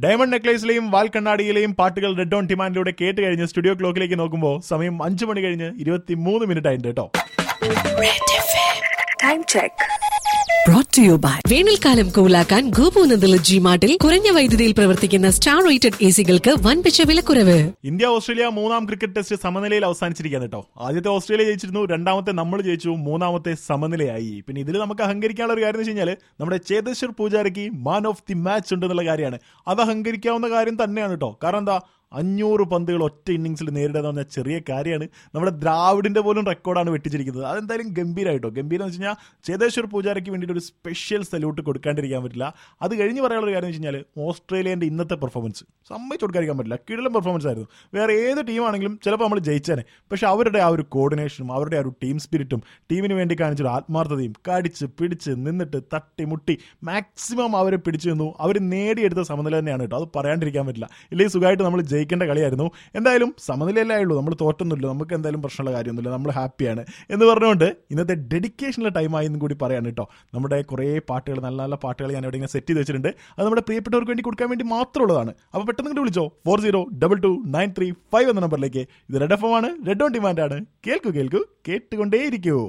Diamond നെക്ലേസിലെയും വാൽ കണ്ണാടിയിലെയും പാട്ടുകൾ red on ഡിമാൻഡിലൂടെ കേട്ട് കഴിഞ്ഞ് സ്റ്റുഡിയോ ക്ലോക്കിലേക്ക് നോക്കുമ്പോൾ സമയം അഞ്ചു മണി കഴിഞ്ഞ് ഇരുപത്തി മൂന്ന് മിനിറ്റ് ആയിട്ടുണ്ട് കേട്ടോ Time check. brought to you by വേനൽക്കാലം കൂലാക്കാൻ ഗോപൂനന്ദല ജി മാർട്ടിൽ കുറഞ്ഞ വൈദ്യുതിയിൽ പ്രവർത്തിക്കുന്ന സ്റ്റാർ റേറ്റഡ് എസികൾക്ക് വൻപിച്ച വിലക്കുറവ് ഇന്ത്യ ഓസ്ട്രേലിയ മൂന്നാം ക്രിക്കറ്റ് ടെസ്റ്റ് സമനിലയിൽ അവസാനിച്ചിരിക്കുകയാണ് കേട്ടോ ആദ്യത്തെ ഓസ്ട്രേലിയ ജയിച്ചിരുന്നു രണ്ടാമത്തെ നമ്മൾ ജയിച്ചു മൂന്നാമത്തെ സമനിലയായി പിന്നെ ഇതിൽ നമുക്ക് അഹങ്കരിക്കാനുള്ള ഒരു കാര്യം എന്ന് വെച്ച് കഴിഞ്ഞാൽ നമ്മുടെ ചേതേശ്വർ പൂജാരയ്ക്ക് മാൻ ഓഫ് ദി മാച്ച് ഉണ്ടെന്നുള്ള കാര്യമാണ് അത് അഹങ്കരിക്കാവുന്ന കാര്യം തന്നെയാണ് കേട്ടോ കാരണം എന്താ അഞ്ഞൂറ് പന്തുകൾ ഒറ്റ ഇന്നിങ്സിൽ നേരിടുക എന്ന് പറഞ്ഞാൽ ചെറിയ കാര്യമാണ് നമ്മുടെ ദ്രാവിഡിന്റെ പോലും റെക്കോർഡാണ് വെട്ടിച്ചിരിക്കുന്നത് അതെന്തായാലും ഗംഭീരമായിട്ടോ ഗംഭീരം എന്ന് വെച്ച് കഴിഞ്ഞാൽ ചേതേശ്വർ പൂജാരയ്ക്ക് വേണ്ടിയിട്ട് ഒരു സ്പെഷ്യൽ സല്യൂട്ട് കൊടുക്കാണ്ടിരിക്കാൻ പറ്റില്ല അത് കഴിഞ്ഞ് പറയാനുള്ള ഒരു കാര്യം എന്ന് വെച്ച് കഴിഞ്ഞാൽ ഓസ്ട്രേലിയൻ്റെ ഇന്നത്തെ പെർഫോമൻസ് സമ്മതിച്ച് കൊടുക്കാതിരിക്കാൻ പറ്റില്ല കിടിലം പെർഫോമൻസ് ആയിരുന്നു വേറെ ഏത് ടീമാണെങ്കിലും ചിലപ്പോൾ നമ്മൾ ജയിച്ചേനെ പക്ഷെ അവരുടെ ആ ഒരു കോർഡിനേഷനും അവരുടെ ആ ഒരു ടീം സ്പിരിറ്റും ടീമിന് വേണ്ടി കാണിച്ചൊരു ആത്മാർത്ഥതയും കടിച്ച് പിടിച്ച് നിന്നിട്ട് തട്ടി മുട്ടി മാക്സിമം അവരെ പിടിച്ചു നിന്നു അവർ നേടിയെടുത്ത സമനില തന്നെയാണ് കേട്ടോ അത് പറയാണ്ടിരിക്കാൻ പറ്റില്ല ഇല്ലെങ്കിൽ സുഖമായിട്ട് നമ്മൾ ജയിക്കേണ്ട കളിയായിരുന്നു എന്തായാലും സമനിലയല്ലേ ഉള്ളൂ നമ്മൾ തോറ്റൊന്നുമില്ല നമുക്ക് എന്തായാലും പ്രശ്നമുള്ള കാര്യമൊന്നുമില്ല നമ്മൾ ഹാപ്പിയാണ് എന്ന് പറഞ്ഞുകൊണ്ട് ഇന്നത്തെ ഡെഡിക്കേഷനുള്ള ടൈമായി എന്നും കൂടി പറയാണ് കേട്ടോ നമ്മുടെ കുറേ പാട്ടുകൾ നല്ല നല്ല പാട്ടുകൾ ഞാൻ എവിടെ ഇങ്ങനെ സെറ്റ് ചെയ്ത് വെച്ചിട്ടുണ്ട് അത് നമ്മുടെ പ്രിയപ്പെട്ടവർക്ക് വേണ്ടി കൊടുക്കാൻ വേണ്ടി മാത്രമുള്ളതാണ് അപ്പോൾ പെട്ടെന്ന് ഇങ്ങോട്ട് വിളിച്ചോ four zero double two nine three five എന്ന നമ്പറിലേക്ക് ഇത് റെഡ് എഫ് ആണ് റെഡ് ഓൺ ഡിമാൻഡ് ആണ് കേൾക്കൂ കേൾക്കൂ കേട്ടുകൊണ്ടേയിരിക്കൂ